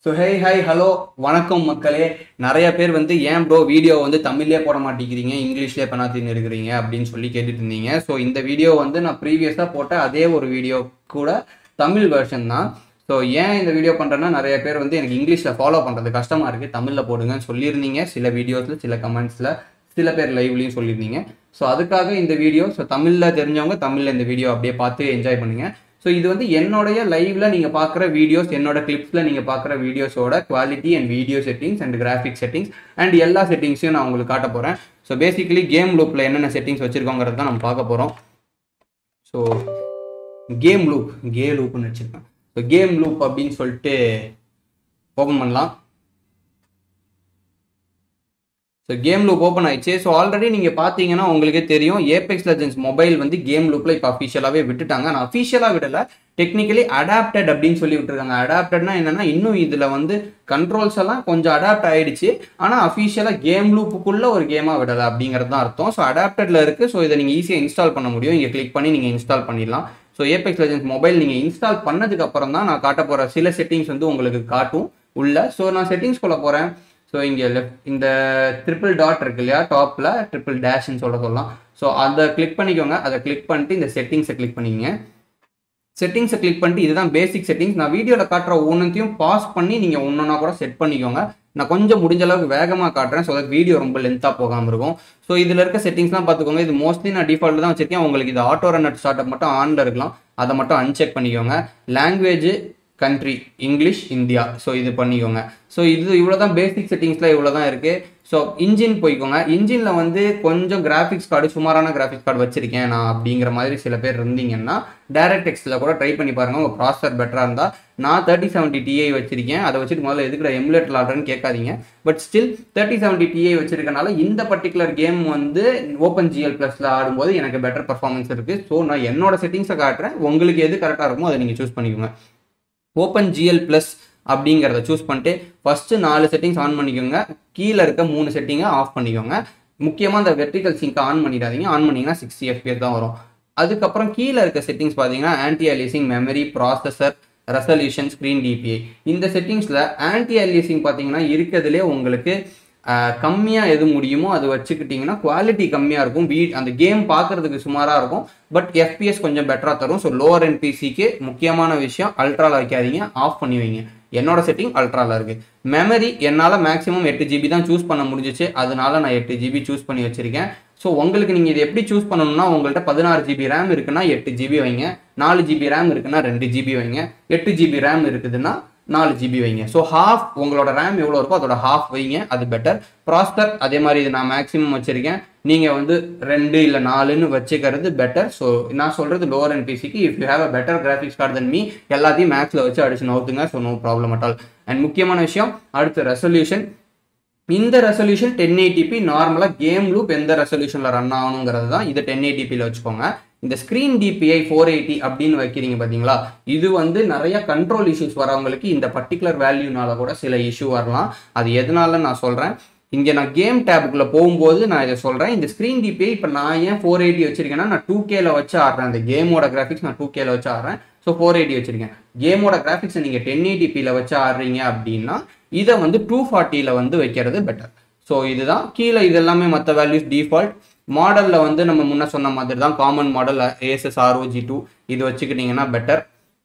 so ஹே high hello வணக்கம் மக்களே நிறைய பேர் வந்து ஏன் ப்ரோ வீடியோ வந்து தமிழ்லேயே போட மாட்டேங்கிறீங்க இங்கிலீஷ்லேயே பண்ணாத்தின்னு இருக்கிறீங்க அப்படின்னு சொல்லி கேட்டுட்டு இருந்தீங்க ஸோ இந்த வீடியோ வந்து நான் ப்ரீவியஸாக போட்ட அதே ஒரு வீடியோ கூட தமிழ் வெர்ஷன் தான் ஸோ ஏன் இந்த வீடியோ பண்ணுறேன்னா நிறைய பேர் வந்து எனக்கு இங்கிலீஷில் ஃபாலோ பண்ணுறது கஷ்டமாக இருக்குது தமிழில் போடுங்கன்னு சொல்லியிருந்தீங்க சில வீடியோஸில் சில கமெண்ட்ஸில் சில பேர் லைவ்லையும் சொல்லியிருந்தீங்க ஸோ அதுக்காக இந்த வீடியோ ஸோ தமிழில் தெரிஞ்சவங்க தமிழில் இந்த வீடியோ அப்படியே பார்த்து என்ஜாய் பண்ணுங்கள் ஸோ இது வந்து என்னுடைய லைவ்ல நீங்க பார்க்குற வீடியோஸ் என்னோட கிளிப்ஸ்ல நீங்க பார்க்குற வீடியோஸோட quality and video settings and graphic settings and எல்லா செட்டிங்ஸையும் நான் உங்களுக்கு காட்ட போறேன் ஸோ பேசிக்கலி கேம் லூப்ல என்னென்ன செட்டிங்ஸ் வச்சிருக்கோங்கிறது தான் நம்ம பார்க்க போறோம் ஸோ கேம் லூப் கே லூப்னு வச்சிருக்கேன் ஸோ கேம் லூப் அப்படின்னு சொல்லிட்டு ஓப்பன் பண்ணலாம் ஸோ கேம் லூப் ஓப்பன் ஆயிடுச்சு ஸோ ஆல்ரெடி நீங்கள் பார்த்தீங்கன்னா உங்களுக்கே தெரியும் ஏபெக்ஸ் லெஜன்ஸ் மொபைல் வந்து கேம் லூப்பில் இப்போ அஃபிஷியலாகவே விட்டுட்டாங்க நான் அஃபிஷியலாக விடலை டெக்னிக்கலி அடாப்டட் அப்படின்னு சொல்லி விட்டுருக்காங்க அடாப்டட்னா என்னன்னா இன்னும் இதில் வந்து கண்ட்ரோல்ஸ் எல்லாம் கொஞ்சம் அடாப்ட் ஆயிடுச்சு ஆனால் அஃபிஷியலாக கேம் லூப்புக்குள்ள ஒரு கேமாக விடலை அப்படிங்கிறது தான் அர்த்தம் ஸோ அடாப்டட்ல இருக்குது ஸோ இதை நீங்கள் ஈஸியாக இன்ஸ்டால் பண்ண முடியும் இங்கே கிளிக் பண்ணி நீங்கள் இன்ஸ்டால் பண்ணிடலாம் ஸோ ஏபெக்ஸ் லெஜன்ஸ் மொபைல் நீங்கள் இன்ஸ்டால் பண்ணதுக்கு அப்புறம் தான் நான் காட்ட போகிற சில செட்டிங்ஸ் வந்து உங்களுக்கு காட்டும் உள்ள ஸோ நான் செட்டிங்ஸ்குள்ளே போகிறேன் ஸோ இங்கே லெஃப்ட் இந்த ட்ரிபிள் டாட் இருக்கு இல்லையா டாப்பில் ட்ரிபிள் டேஷ்னு சொல்ல சொல்லலாம் ஸோ அதை கிளிக் பண்ணிக்கோங்க அதை கிளிக் பண்ணிட்டு இந்த செட்டிங்ஸை கிளிக் பண்ணிக்கங்க செட்டிங்ஸை கிளிக் பண்ணிட்டு இதுதான் பேசிக் செட்டிங்ஸ் நான் வீடியோவில் காட்டுற ஒன்றுத்தையும் பாஸ் பண்ணி நீங்கள் ஒன்றா கூட செட் பண்ணிக்கோங்க நான் கொஞ்சம் முடிஞ்ச அளவுக்கு வேகமாக காட்டுறேன் ஸோ வீடியோ ரொம்ப லென்த்தாக போகாமல் இருக்கும் ஸோ இதில் இருக்க செட்டிங்ஸ்லாம் பார்த்துக்கோங்க இது மோஸ்ட்லி நான் டிஃபால்ட் தான் வச்சிருக்கேன் உங்களுக்கு இது ஆட்டோ ரன் ஸ்டார்ட் மட்டும் ஆனில் இருக்கலாம் அதை மட்டும் அன்செக் பண்ணிக்கோங்க language country English India so இது பண்ணிக்கோங்க ஸோ இது இவ்வளோ தான் பேசிக் செட்டிங்ஸில் இவ்வளோ தான் இருக்குது ஸோ இன்ஜின் போய்க்கோங்க இன்ஜினில் வந்து கொஞ்சம் கிராஃபிக்ஸ் கார்டு சுமாரான கிராஃபிக்ஸ் கார்டு வச்சிருக்கேன் நான் அப்படிங்கிற மாதிரி சில பேர் இருந்தீங்கன்னா டேரக்ட் எக்ஸில் கூட ட்ரை பண்ணி பாருங்கள் உங்கள் ப்ராசர் பெட்டராக இருந்தால் நான் தேர்ட்டி செவன்ட்டி டிஐ வச்சிருக்கேன் அதை வச்சுட்டு முதல்ல எதுக்குற எமுலேட்டர் ஆடுறேன்னு கேட்காதீங்க but still thirty seventy TI வச்சிருக்கனால இந்த பர்டிகுலர் கேம் வந்து ஓப்பன் ஜிஎல் ப்ளஸில் ஆடும்போது எனக்கு பெட்டர் பர்ஃபார்மன்ஸ் இருக்குது ஸோ நான் என்னோட செட்டிங்ஸை காட்டுறேன் உங்களுக்கு எது கரெக்டாக இருக்குமோ அதை நீங்கள் சூஸ் பண்ணிக்கோங்க ஓப்பன் ஜிஎல் ப்ளஸ் அப்படிங்கிறத சூஸ் பண்ணிட்டு ஃபஸ்ட்டு நாலு செட்டிங்ஸ் ஆன் பண்ணிக்கோங்க கீழே இருக்க மூணு செட்டிங்கை ஆஃப் பண்ணிக்கோங்க முக்கியமாக அந்த வெர்டிகல் சிங்கை ஆன் பண்ணிடாதீங்க ஆன் பண்ணிங்கன்னா சிக்ஸ்டி எஃபிஎஸ் தான் வரும் அதுக்கப்புறம் கீழே இருக்க செட்டிங்ஸ் பார்த்தீங்கன்னா anti aliasing memory processor resolution screen DPI இந்த செட்டிங்ஸில் ஆன்டி அலிசிங் பார்த்தீங்கன்னா இருக்கிறதுலே உங்களுக்கு கம்மியாக எது முடியுமோ அது வச்சுக்கிட்டிங்கன்னா குவாலிட்டி கம்மியாக இருக்கும் வீ அந்த கேம் பார்க்குறதுக்கு சுமாராக இருக்கும் பட் எஃபிஎஸ் கொஞ்சம் பெட்டராக தரும் ஸோ லோவர் என்பிசிக்கு முக்கியமான விஷயம் அல்ட்ராவில் வைக்காதீங்க ஆஃப் பண்ணி வைங்க என்னோட செட்டிங் அல்ட்ராவில் இருக்குது மெமரி என்னால் மேக்ஸிமம் எட்டு ஜிபி தான் சூஸ் பண்ண முடிஞ்சிச்சு அதனால நான் எட்டு ஜிபி சூஸ் பண்ணி வச்சுருக்கேன் ஸோ உங்களுக்கு நீங்கள் இது எப்படி சூஸ் பண்ணணும்னா உங்கள்கிட்ட பதினாறு ஜிபி ரேம் இருக்குன்னா எட்டு ஜிபி வைங்க நாலு ஜிபி ரேம் இருக்குன்னா ரெண்டு ஜிபி வைங்க எட்டு ஜிபி ரேம் இருக்குதுன்னா நாலு ஜிபி வைங்க ஸோ ஹாஃப் உங்களோட ரேம் எவ்வளோ இருக்கோ அதோட ஹாஃப் வைங்க அது பெட்டர் ப்ராஸ்பர் அதே மாதிரி இது நான் மேக்ஸிமம் வச்சுருக்கேன் நீங்கள் வந்து ரெண்டு இல்லை நாலுன்னு வச்சுக்கிறது பெட்டர் ஸோ நான் சொல்கிறது லோவர் அண்ட் பிசிக்கு if you have a better graphics card then me எல்லாத்தையும் மேக்ஸில் வச்சு அடிச்சு நோத்துங்க so no problem at all and முக்கியமான விஷயம் அடுத்து ரெசல்யூஷன் இந்த ரெசல்யூஷன் டென் எயிட்டிபி நார்மலாக கேம் லூப் எந்த ரெசல்யூஷனில் ரன் ஆகணுங்கிறது தான் இதை டென் எயிட்டிபியில் வச்சுக்கோங்க இந்த ஸ்க்ரீன் டிபிஐ ஃபோர் எயிட்டி அப்படின்னு வைக்கிறீங்க பார்த்தீங்களா இது வந்து நிறைய கண்ட்ரோல் இஷ்யூஸ் வரவங்களுக்கு இந்த பர்டிகுலர் வேல்யூனால கூட சில இஷ்யூ வரலாம் அது எதனால நான் சொல்கிறேன் இங்கே நான் கேம் டேபுக்குள்ளே போகும்போது நான் இதை சொல்கிறேன் இந்த ஸ்க்ரீன் டிபிஐ இப்போ நான் ஏன் ஃபோர் எயிட்டி வச்சிருக்கேன்னா நான் டூ கேல வச்சு ஆடுறேன் அந்த கேமோட கிராஃபிக்ஸ் நான் டூ கேல வச்சு ஆடுறேன் ஸோ ஃபோர் எயிட்டி வச்சிருக்கேன் கேமோட கிராஃபிக்ஸை நீங்கள் டென் எயிட்டிபியில் வச்சு ஆடுறீங்க அப்படின்னா இதை வந்து டூ ஃபார்ட்டியில் வந்து வைக்கிறது பெட்டர் ஸோ இதுதான் கீழே இது எல்லாமே மற்ற வேல்யூஸ் டிஃபால்ட் மாடலில் வந்து நம்ம முன்ன சொன்ன மாதிரி தான் common model ASUS ROG two இது வச்சுக்கிட்டிங்கன்னா பெட்டர்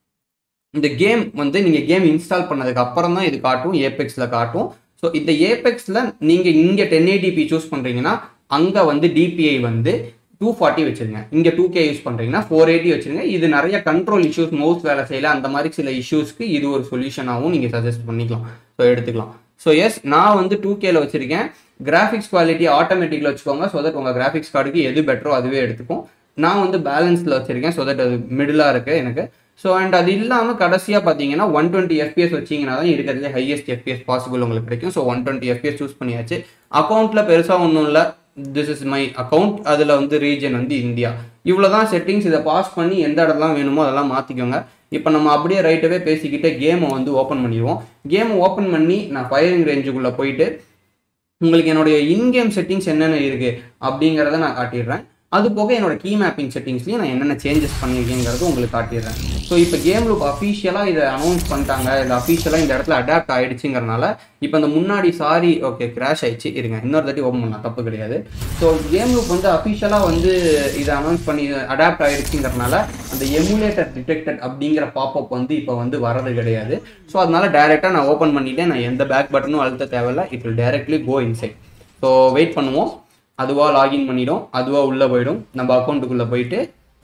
இந்த கேம் வந்து நீங்கள் கேம் இன்ஸ்டால் பண்ணதுக்கு அப்புறம் தான் இது காட்டும் ஏபெக்ஸில் காட்டும் ஸோ இந்த ஏபெக்ஸில் நீங்கள் இங்கே டென் ஏடிபி சூஸ் பண்ணுறீங்கன்னா அங்கே வந்து டிபிஐ வந்து டூ ஃபார்ட்டி வச்சுருங்க இங்கே டூ கே யூஸ் பண்ணுறீங்கன்னா ஃபோர் எயிட்டி வச்சுருங்க இது நிறைய கண்ட்ரோல் இஷ்யூஸ் மவுஸ் வேலை செய்யல அந்த மாதிரி சில இஷ்யூஸ்க்கு இது ஒரு சொல்யூஷனாகவும் நீங்கள் சஜஸ்ட் பண்ணிக்கலாம் ஸோ எடுத்துக்கலாம் ஸோ எஸ் நான் வந்து டூ கேல வச்சுருக்கேன் கிராஃபிக்ஸ் குவாலிட்டி ஆட்டோமேட்டிக்கில் வச்சுக்கோங்க ஸோ தட் உங்கள் கிராஃபிக்ஸ் கார்டுக்கு எது பெட்டரோ அதுவே எடுத்துக்கும் நான் வந்து பேலன்ஸில் வச்சுருக்கேன் ஸோ தட் அது மிடிலாக இருக்குது எனக்கு ஸோ அண்ட் அது இல்லாமல் கடைசியாக பார்த்தீங்கன்னா ஒன் டுவெண்ட்டி எஃபிஎஸ் வச்சிங்கன்னா தான் இருக்கிறதுலே ஹையஸ்ட் எஃபிஎஸ் பாசிபிள் உங்களுக்கு கிடைக்கும் so one twenty FPS choose பண்ணியாச்சு அக்கௌண்ட்டில் பெருசாக ஒன்றும் இல்லை திஸ் இஸ் மை அக்கௌண்ட் அதில் வந்து ரீஜன் வந்து இந்தியா இவ்வளோ தான் செட்டிங்ஸ் இதை பாஸ் பண்ணி எந்த இடத்துலாம் வேணுமோ அதெல்லாம் மாற்றிக்கோங்க இப்போ நம்ம அப்படியே ரைட்டவே பேசிக்கிட்டே கேமை வந்து ஓப்பன் பண்ணிடுவோம் கேமை ஓப்பன் பண்ணி நான் ஃபயரிங் ரேஞ்சுக்குள்ளே போயிட்டு உங்களுக்கு என்னுடைய இன்கேம் செட்டிங்ஸ் என்னென்ன இருக்குது அப்படிங்கிறத நான் காட்டிடுறேன் அது போக என்னோட கீ மேப்பிங் செட்டிங்ஸ்லையும் நான் என்னென்ன சேஞ்சஸ் பண்ணியிருக்கேங்கிறது உங்களுக்கு காட்டிடுறேன் ஸோ இப்போ கேம் லூப் அஃபீஷியலாக இதை அனௌன்ஸ் பண்ணிட்டாங்க இல்லை அஃபீஷியலாக இந்த இடத்துல அடாப்ட் ஆயிடுச்சுங்கிறனால இப்போ இந்த முன்னாடி சாரி ஓகே கிராஷ் ஆயிடுச்சு இருங்க இன்னொரு தாட்டி ஓப்பன் பண்ணலாம் தப்பு கிடையாது ஸோ கேம் லூப் வந்து அஃபீஷியலாக வந்து இதை அனௌன்ஸ் பண்ணி அடாப்ட் ஆயிடுச்சுங்கிறனால அந்த எமுலேட்டர் டிடெக்டட் அப்படிங்கிற பாப்அப் வந்து இப்போ வந்து வரது கிடையாது ஸோ அதனால டைரெக்டாக நான் ஓப்பன் பண்ணிட்டேன் நான் எந்த பேக் பட்டனும் அழுத்த தேவையில்ல it will directly go inside so wait பண்ணுவோம் அதுவாக லாகின் பண்ணிடும் அதுவாக உள்ளே போயிடும் நம்ம அக்கௌண்ட்டுக்குள்ளே போயிட்டு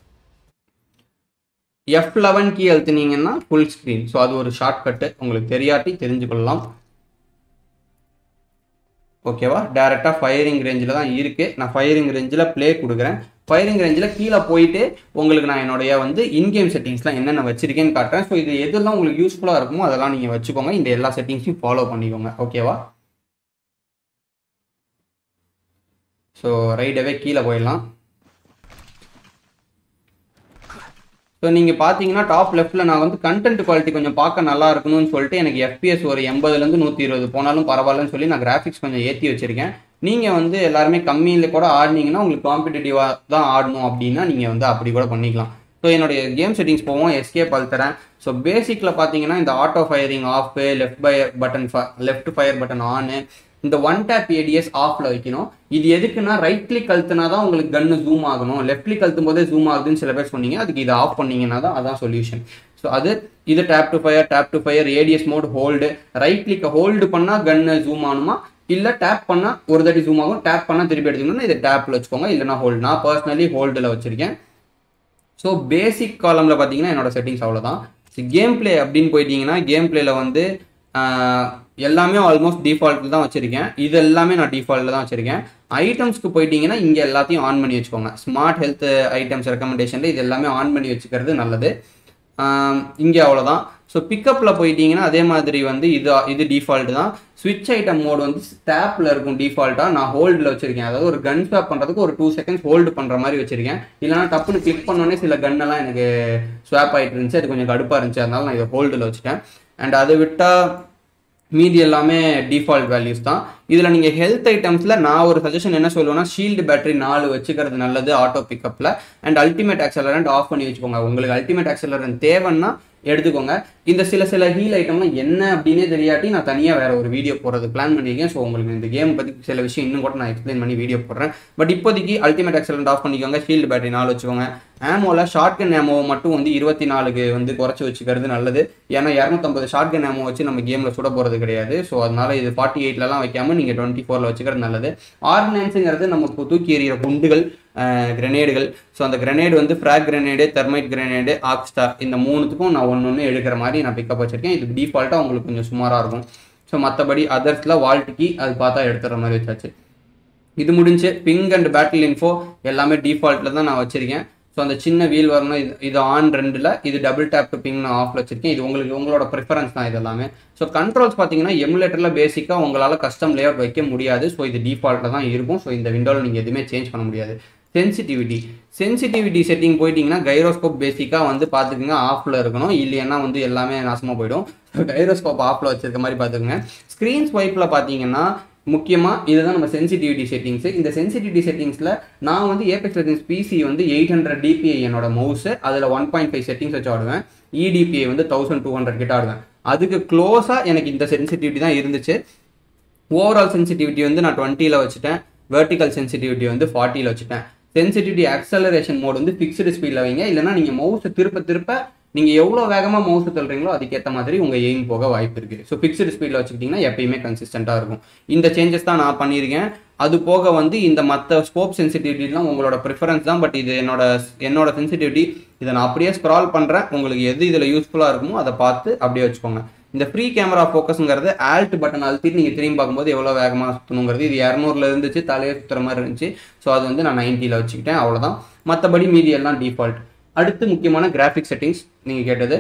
எஃப் லெவன் கீ அழுத்துனீங்கன்னா ஃபுல் ஸ்க்ரீன் ஸோ அது ஒரு ஷார்ட்கட்டு உங்களுக்கு தெரியாட்டி தெரிஞ்சு கொள்ளலாம் ஓகேவா டேரெக்டாக ஃபயரிங் ரேஞ்சில் தான் இருக்குது நான் ஃபயரிங் ரேஞ்சில் ப்ளே கொடுக்குறேன் ஃபயரிங் ரேஞ்சில் கீழே போயிட்டு உங்களுக்கு நான் என்னுடைய வந்து இன்கேம் செட்டிங்ஸ்லாம் என்னென்ன வச்சிருக்கேன்னு காட்டுறேன் ஸோ இது எதெல்லாம் உங்களுக்கு யூஸ்ஃபுல்லாக இருக்குமோ அதெல்லாம் நீங்கள் வச்சுக்கோங்க இந்த எல்லா செட்டிங்ஸையும் ஃபாலோ பண்ணிக்கோங்க ஓகேவா ஸோ ரைடவே கீழே போயிடலாம் ஸோ நீங்கள் பார்த்தீங்கன்னா டாப் லெஃப்ட்டில் நான் வந்து கண்டென்ட் குவாலிட்டி கொஞ்சம் பார்க்க நல்லா இருக்கணும்னு சொல்லிட்டு எனக்கு எஃபிஎஸ் ஒரு எண்பதுலேருந்து நூற்றி இருபது போனாலும் பரவாயில்லன்னு சொல்லி நான் கிராஃபிக்ஸ் கொஞ்சம் ஏற்றி வச்சுருக்கேன் நீங்கள் வந்து எல்லாருமே கம்மியில் கூட ஆடினீங்கன்னா உங்களுக்கு காம்படிட்டிவாக தான் ஆடணும் அப்படின்னா நீங்கள் வந்து அப்படி கூட பண்ணிக்கலாம் ஸோ என்னுடைய கேம் செட்டிங்ஸ் போவோம் எஸ்கேப் அழுத்துறேன் ஸோ பேசிக்கில் பார்த்தீங்கன்னா இந்த auto firing off left by button left fire button ஆனு இந்த ஒன் டேப் ஏடிஎஸ் ஆஃப்ல வைக்கணும் இது எதுக்குன்னா ரைட் கிளிக் அழுத்தினா தான் உங்களுக்கு கன்னு ஜூம் ஆகணும் லெஃப்ட் கிளிக் அழுத்தும் போதே ஜூம் ஆகுதுன்னு சில பேர் சொன்னீங்க அதுக்கு இதை ஆஃப் பண்ணீங்கன்னா தான் அதான் சொல்யூஷன் ஸோ அது இது tap to fire tap to fire ADS mode hold right கிளிக்கை ஹோல்டு பண்ணால் கன்னு ஜூம் ஆகணுமா இல்லை டேப் பண்ணால் ஒரு தாட்டி ஜூம் ஆகும் டேப் பண்ணால் திருப்பி எடுத்துக்கணும்னா இது டேப்பில் வச்சுக்கோங்க இல்லைனா ஹோல்டு நான் பர்சனலி ஹோல்டில் வச்சிருக்கேன் ஸோ பேசிக் காலமில் பார்த்தீங்கன்னா என்னோட செட்டிங்ஸ் அவ்வளோதான் கேம் பிளே அப்படின்னு போயிட்டீங்கன்னா கேம் பிளேல வந்து ஆஹ், எல்லாமே ஆல்மோஸ்ட் டிஃபால்ட்டில் தான் வச்சுருக்கேன் இது எல்லாமே நான் டிஃபால்ட்டில் தான் வச்சுருக்கேன் ஐட்டம்ஸ்க்கு போயிட்டீங்கன்னா இங்கே எல்லாத்தையும் ஆன் பண்ணி வச்சுக்கோங்க ஸ்மார்ட் ஹெல்த் ஐட்டம்ஸ் ரெக்கமெண்டேஷனில் இது எல்லாமே ஆன் பண்ணி வச்சுக்கிறது நல்லது இங்கே அவ்வளோதான் ஸோ பிக்கப்பில் போயிட்டீங்கன்னா அதே மாதிரி வந்து இது இது டிஃபால்ட் தான் ஸ்விட்ச் ஐட்டம் மோட் வந்து ஸ்டாப்பில் இருக்கும் டிஃபால்ட்டாக நான் ஹோல்டில் வச்சிருக்கேன் அதாவது ஒரு கன் ஸ்வாப் பண்ணுறதுக்கு ஒரு டூ செகண்ட்ஸ் ஹோல்டு பண்ணுற மாதிரி வச்சிருக்கேன் இல்லைனா டப்புன்னு கிளிக் பண்ணோன்னே சில கன்னெல்லாம் எனக்கு ஸ்வாப் ஆகிட்டு இருந்துச்சு அது கொஞ்சம் கடுப்பாக இருந்துச்சு அதனால நான் இதை ஹோல்டில் வச்சுட்டேன் அண்ட் அதை விட்டால் மீதி எல்லாமே டிஃபால்ட் வேல்யூஸ் தான் இதில் நீங்கள் ஹெல்த் ஐட்டம்ஸில் நான் ஒரு சஜஷன் என்ன சொல்லுவேன்னா ஷீல்டு பேட்டரி நாலு வச்சுக்கிறது நல்லது ஆட்டோ பிக்கப்பில் அண்ட் அல்டிமேட் ஆக்சலரண்ட் ஆஃப் பண்ணி வச்சுக்கோங்க உங்களுக்கு அல்டிமேட் ஆக்சலரண்ட் தேவைன்னா எடுத்துக்கோங்க இந்த சில சில ஹீல் ஐட்டம்லாம் என்ன அப்படின்னே தெரியாட்டி நான் தனியாக வேற ஒரு வீடியோ போடுறது பிளான் பண்ணியிருக்கேன் ஸோ உங்களுக்கு இந்த கேம் பற்றி சில விஷயம் இன்னும் கூட நான் எக்ஸ்பிளைன் பண்ணி வீடியோ போடுறேன் பட் இப்போதைக்கு அல்டிமேட் ஆக்சலண்ட் ஆஃப் பண்ணிக்கோங்க ஷீல்டு பேட்டரி நாலு வச்சுக்கோங்க ஆமோவில் ஷார்ட் கன் ஆமோ மட்டும் வந்து இருபத்தி நாலுக்கு வந்து குறைச்சி வச்சுக்கிறது நல்லது ஏன்னா இரநூத்தம்பது ஷார்ட் கன் ஆமோ வச்சு நம்ம கேமில் சுட போகிறது கிடையாது ஸோ அதனால இது ஃபார்ட்டி எயிட்லலாம் வைக்காம நீங்கள் டுவெண்ட்டி ஃபோரில் வச்சுக்கிறது நல்லது ஆர்டினன்ஸுங்கிறது நமக்கு தூக்கி எறிகிற குண்டுகள் கிரனேடுகள் ஸோ அந்த கிரனேடு வந்து frag grenade thermite grenade arc star இந்த மூணுத்துக்கும் நான் ஒன்று ஒன்று எடுக்கிற மாதிரி நான் பிக்கப் வச்சிருக்கேன் இது டிஃபால்ட்டாக உங்களுக்கு கொஞ்சம் சுமாராக இருக்கும் ஸோ மற்றபடி அதர்ஸில் வால்ட்டுக்கு அது பார்த்தா எடுத்துற மாதிரி வச்சாச்சு இது முடிஞ்சு பிங் அண்ட் பேட்டில் இன்ஃபோ எல்லாமே டிஃபால்ட்டில் தான் நான் வச்சிருக்கேன் ஸோ அந்த சின்ன வீல் வரணும் இது இது ஆன் ரெண்டில் இது டபுள் டேப் டு பிங் நான் ஆஃப்ல வச்சிருக்கேன் இது உங்களுக்கு உங்களோட ப்ரிஃபரன்ஸ் தான் இது எல்லாமே ஸோ கண்ட்ரோல்ஸ் பார்த்தீங்கன்னா எமுலேட்டரில் பேசிக்காக உங்களால் கஸ்டம் லேஅவுட் வைக்க முடியாது ஸோ இது டிஃபால்ட்டில் தான் இருக்கும் ஸோ இந்த விண்டோவில் நீங்கள் எதுவுமே சேஞ்ச் பண்ண முடியாது சென்சிட்டிவிட்டி சென்சிட்டிவிட்டி செட்டிங் போயிட்டீங்கன்னா கைரோஸ்கோப் பேசிக்காக வந்து பார்த்துக்குங்க ஆஃபில் இருக்கணும் இல்லைன்னா வந்து எல்லாமே நாசமாக போயிடும் கைரோஸ்கோப் ஆஃபில் வச்சிருக்க மாதிரி பார்த்துக்குங்க ஸ்க்ரீன் ஸ்வைப்பில் பார்த்தீங்கன்னா முக்கியமாக இதுதான் நம்ம சென்சிட்டிவிட்டி செட்டிங்ஸ் இந்த சென்சிட்டிவிட்டி செட்டிங்ஸில் நான் வந்து ஏபெக்ஸ் லெஜன்ஸ் பிசி வந்து எயிட் ஹண்ட்ரட் டிபிஐ என்னோட மவுஸ் அதில் ஒன் பாயிண்ட் ஃபைவ் செட்டிங்ஸ் வச்சு ஆடுவேன் இடிபிஐ வந்து தௌசண்ட் டூ ஹண்ட்ரட் கிட்ட ஆடுவேன் அதுக்கு க்ளோஸாக எனக்கு இந்த சென்சிட்டிவிட்டி தான் இருந்துச்சு ஓவரால் சென்சிட்டிவிட்டி வந்து நான் டுவெண்ட்டியில் வச்சுட்டேன் வெர்டிக்கல் சென்சிட்டிவிட்டி வந்து ஃபார்ட்டியில் வச்சுட்டேன் சென்சிட்டிவிட்டி அக்சலரேஷன் மோட் வந்து ஃபிக்ஸ்டு ஸ்பீடில் வைங்க இல்லைனா நீங்கள் மவுஸை திருப்ப திருப்ப நீங்கள் எவ்வளோ வேகமாக மவுஸ் தள்ளுறீங்களோ அதுக்கேற்ற மாதிரி உங்கள் எய்ம் போக வாய்ப்பு இருக்குது ஸோ ஃபிக்ஸ்டு ஸ்பீடில் வச்சுக்கிட்டிங்கன்னா எப்பயுமே கன்சிஸ்டண்ட்டாக இருக்கும் இந்த சேஞ்சஸ் தான் நான் பண்ணியிருக்கேன் அது போக வந்து இந்த மற்ற ஸ்கோப் சென்சிட்டிவிட்டிலாம் உங்களோட ப்ரிஃபரன்ஸ் தான் பட் இது என்னோட என்னோட சென்சிட்டிவிட்டி இதை நான் அப்படியே ஸ்க்ரால் பண்ணுறேன் உங்களுக்கு எது இதில் யூஸ்ஃபுல்லாக இருக்குமோ அதை பார்த்து அப்படியே வச்சுக்கோங்க இந்த ஃப்ரீ கேமரா ஃபோக்கஸுங்கிறது ஆல்ட் பட்டன் அழுத்திட்டு நீங்கள் திரும்பி பார்க்கும்போது எவ்வளோ வேகமாக சுற்றணுங்கிறது இது இரநூறுல இருந்துச்சு தலையை சுற்றுற மாதிரி இருந்துச்சு ஸோ அது வந்து நான் நைன்ட்டியில் வச்சுக்கிட்டேன் அவ்வளோதான் மற்றபடி மீதி எல்லாம் டிஃபால்ட் அடுத்து முக்கியமான கிராஃபிக் செட்டிங்ஸ் நீங்கள் கேட்டது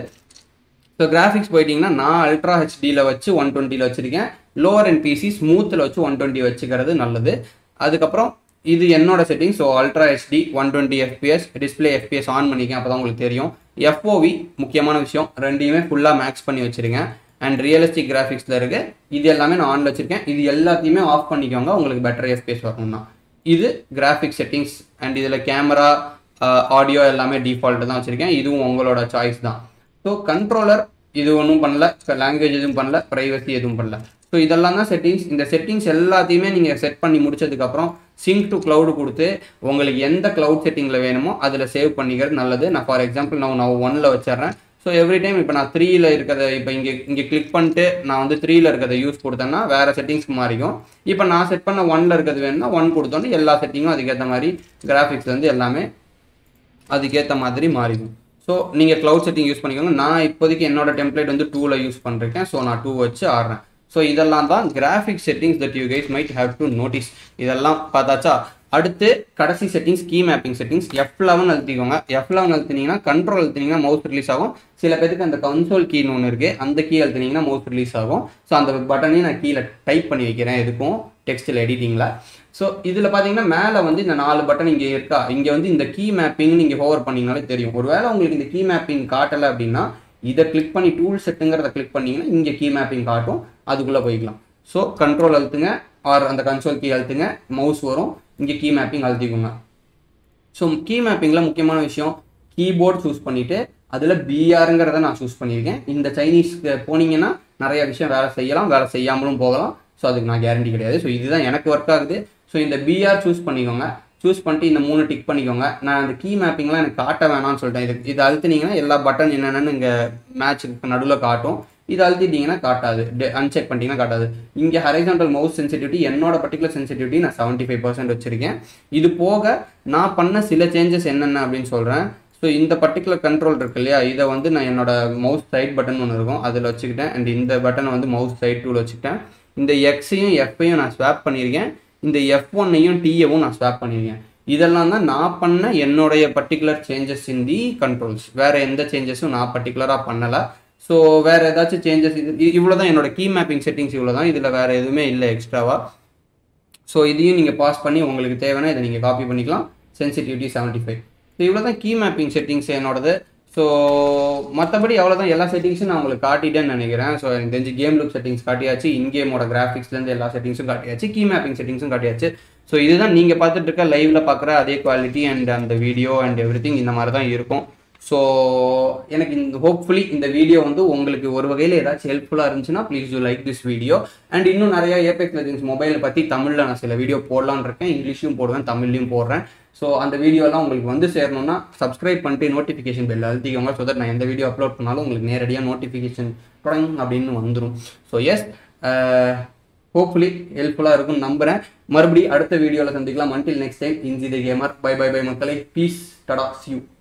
ஸோ கிராஃபிக்ஸ் போயிட்டீங்கன்னா நான் அல்ட்ரா ஹெச்டியில் வச்சு ஒன் டுவெண்ட்டியில் வச்சுருக்கேன் லோவர் அண்ட் பிசி ஸ்மூத்தில் வச்சு ஒன் டுவெண்ட்டி வச்சுக்கிறது நல்லது அதுக்கப்புறம் இது என்னோட setting so ultra HD one twenty FPS display FPS on பண்ணிக்கேன் அப்போ தான் உங்களுக்கு தெரியும் எஃப்ஓவி முக்கியமான விஷயம் ரெண்டையுமே ஃபுல்லாக மேக்ஸ் பண்ணி வச்சுருங்க அண்ட் ரியலிஸ்டிக் கிராஃபிக்ஸில் இருக்கு இது எல்லாமே நான் ஆனில் வச்சுருக்கேன் இது எல்லாத்தையுமே ஆஃப் பண்ணிக்கோங்க உங்களுக்கு பெட்டர் எஃபிஎஸ் வரணும்னா இது கிராஃபிக் செட்டிங்ஸ் அண்ட் இதில் கேமரா ஆடியோ எல்லாமே டிஃபால்ட்டு தான் வச்சுருக்கேன் இதுவும் உங்களோட சாய்ஸ் தான் ஸோ கண்ட்ரோலர் இது ஒன்றும் பண்ணல லாங்குவேஜ் எதுவும் பண்ணல ப்ரைவசி எதுவும் பண்ணல ஸோ இதெல்லாம் தான் செட்டிங்ஸ் இந்த செட்டிங்ஸ் எல்லாத்தையுமே நீங்கள் செட் பண்ணி முடிச்சதுக்கப்புறம் சிங்க் டு cloud கொடுத்து உங்களுக்கு எந்த க்ளவுட் செட்டிங்கில் வேணுமோ அதில் சேவ் பண்ணிக்கிறது நல்லது நான் ஃபார் எக்ஸாம்பிள் நான் நான் ஒன்னில் வச்சிடுறேன் ஸோ எவ்ரி டைம் இப்போ நான் த்ரீயில் இருக்கிறத இப்போ இங்கே இங்கே கிளிக் பண்ணிட்டு நான் வந்து த்ரீயில் இருக்கிறத யூஸ் கொடுத்தேன்னா வேறு செட்டிங்ஸ்க்கு மாறிக்கும் இப்போ நான் செட் பண்ண ஒன்ல இருக்கிறது வேணும்னா ஒன் கொடுத்தோன்னே எல்லா செட்டிங்கும் அதுக்கேற்ற மாதிரி கிராஃபிக்ஸ் வந்து எல்லாமே அதுக்கேற்ற மாதிரி மாறிடும் ஸோ நீங்கள் க்ளவுட் செட்டிங் யூஸ் பண்ணிக்கோங்க நான் இப்போதைக்கு என்னோட டெம்ப்ளேட் வந்து டூவில் யூஸ் பண்ணிருக்கேன் ஸோ நான் டூ வச்சு ஆடுறேன் ஸோ இதெல்லாம் தான் graphic settings that you guys might have to notice இதெல்லாம் பார்த்தாச்சா அடுத்து கடைசி settings key mapping settings F eleven அழுத்திக்கோங்க எஃப் லெவன் அழுத்தினீங்கன்னா கண்ட்ரோல் அழுத்தினீங்கன்னா மவுஸ் ரிலீஸ் ஆகும் சில பேருக்கு அந்த கன்சோல் கீன்னு ஒன்று இருக்குது அந்த கீ அழுத்தினீங்கன்னா மவுஸ் ரிலீஸ் ஆகும் ஸோ அந்த பட்டனையும் நான் கீழே டைப் பண்ணி வைக்கிறேன் எதுக்கும் டெக்ஸ்டில் எடிட்டிங்கில் ஸோ இதில் பார்த்தீங்கன்னா மேலே வந்து இந்த நாலு பட்டன் இங்கே இருக்கா இங்கே வந்து இந்த கீ மேப்பிங் நீங்கள் ஹோவர் பண்ணிங்கனாலே தெரியும் ஒருவேளை உங்களுக்கு இந்த கீ மேப்பிங் காட்டலை அப்படின்னா இதை கிளிக் பண்ணி டூல் செட்டுங்கிறத கிளிக் பண்ணீங்கன்னா இங்கே கீ மேப்பிங் காட்டும் அதுக்குள்ளே போய்க்கலாம் ஸோ கண்ட்ரோல் அழுத்துங்க ஆர் அந்த கன்சோல் கீ அழுத்துங்க மவுஸ் வரும் இங்கே கீ மேப்பிங் அழுத்திக்கோங்க ஸோ கீ மேப்பிங்கில் முக்கியமான விஷயம் கீபோர்ட் சூஸ் பண்ணிவிட்டு அதில் பிஆருங்கிறத நான் சூஸ் பண்ணியிருக்கேன் இந்த சைனீஸ்க்கு போனீங்கன்னா நிறைய விஷயம் வேலை செய்யலாம் வேலை செய்யாமலும் போகலாம் ஸோ அதுக்கு நான் கேரண்டி கிடையாது ஸோ இதுதான் எனக்கு ஒர்க் ஆகுது ஸோ இந்த பிஆர் சூஸ் பண்ணிக்கோங்க சூஸ் பண்ணிட்டு இந்த மூணு டிக் பண்ணிக்கோங்க நான் அந்த கீ மேப்பிங்லாம் எனக்கு காட்ட வேணாம்னு சொல்லிட்டேன் இது இது அழுத்தினீங்கன்னா எல்லா பட்டன் என்னென்னு இங்கே மேட்ச்சுக்கு நடுவில் காட்டும் இது அழுத்திட்டீங்கன்னா காட்டாது அன்செக் பண்ணிட்டீங்கன்னா காட்டாது இங்கே ஹரைசாண்டல் மவுஸ் சென்சிட்டிவிட்டி என்னோட பர்டிகுலர் சென்சிட்டிவிட்டி நான் செவன்ட்டி ஃபைவ் பர்சன்ட் வச்சிருக்கேன் இது போக நான் பண்ண சில சேஞ்சஸ் என்னென்ன அப்படின்னு சொல்கிறேன் ஸோ இந்த பர்டிகுலர் கண்ட்ரோல் இருக்கு இல்லையா இதை வந்து நான் என்னோட மவுஸ் சைட் பட்டன் ஒன்று இருக்கும் அதில் வச்சுக்கிட்டேன் அண்ட் இந்த பட்டனை வந்து மவுஸ் சைட் டூவில் வச்சுக்கிட்டேன் இந்த எக்ஸையும் எஃப்பையும் நான் ஸ்வாப் பண்ணியிருக்கேன் இந்த எஃப் ஒன்னையும் டிஏவும் நான் ஸ்வாப் பண்ணியிருக்கேன் இதெல்லாம் தான் நான் பண்ண என்னுடைய particular changes in the controls வேறு எந்த சேஞ்சஸும் நான் பர்டிகுலராக பண்ணலை ஸோ வேறு ஏதாச்சும் சேஞ்சஸ் இது இவ்வளோ தான் என்னோட கீ மேப்பிங் செட்டிங்ஸ் இவ்வளோ தான் இதில் வேறு எதுவுமே இல்லை எக்ஸ்ட்ராவாக ஸோ இதையும் நீங்கள் பாஸ் பண்ணி உங்களுக்கு தேவைன்னா இதை நீங்கள் காப்பி பண்ணிக்கலாம் சென்சிட்டிவிட்டி செவன்ட்டி ஃபைவ் ஸோ இவ்வளோ தான் கீ மேப்பிங் செட்டிங்ஸ் என்னோடது ஸோ மற்றபடி அவ்வளோதான் எல்லா செட்டிங்ஸும் நான் உங்களுக்கு காட்டிட்டேன்னு நினைக்கிறேன் ஸோ எனக்கு தெரிஞ்சு கேம் லுக் செட்டிங்ஸ் காட்டியாச்சு இன்கேமோட கிராஃபிக்ஸ்லேருந்து எல்லா செட்டிங்ஸும் காட்டியாச்சு கீ மேப்பிங் செட்டிங்ஸும் காட்டியாச்சு ஸோ இதுதான் நீங்கள் பார்த்துட்டு இருக்க லைவில் பார்க்குற அதே குவாலிட்டி அண்ட் அந்த வீடியோ அண்ட் எவ்ரி இந்த மாதிரி தான் இருக்கும் ஸோ எனக்கு இந்த ஹோப்ஃபுல்லி இந்த வீடியோ வந்து உங்களுக்கு ஒரு வகையில் ஏதாச்சும் ஹெல்ப்ஃபுல்லாக இருந்துச்சுன்னா please you like this video and இன்னும் நிறைய ஏபெக்ஸ் லெஜன்ஸ் மொபைலை பற்றி தமிழில் நான் சில வீடியோ போடலான்னு இருக்கேன் இங்கிலீஷ்லையும் போடுவேன் தமிழ்லையும் போடுறேன் ஸோ அந்த வீடியோலாம் உங்களுக்கு வந்து சேரணும்னா சப்ஸ்கிரைப் பண்ணிட்டு நோட்டிஃபிகேஷன் பெல் அழுத்திக்கோங்க ஸோ தட் நான் எந்த வீடியோ அப்லோட் பண்ணாலும் உங்களுக்கு நேரடியாக நோட்டிஃபிகேஷன் தொடங் அப்படின்னு வந்துடும் ஸோ எஸ் ஹோப்ஃபுல்லி ஹெல்ப்ஃபுல்லாக இருக்கும்னு நம்புகிறேன் மறுபடியும் அடுத்த வீடியோவில் சந்திக்கலாம் until next time Inji the gamer bye bye bye மக்களை பீஸ் டடா சியூ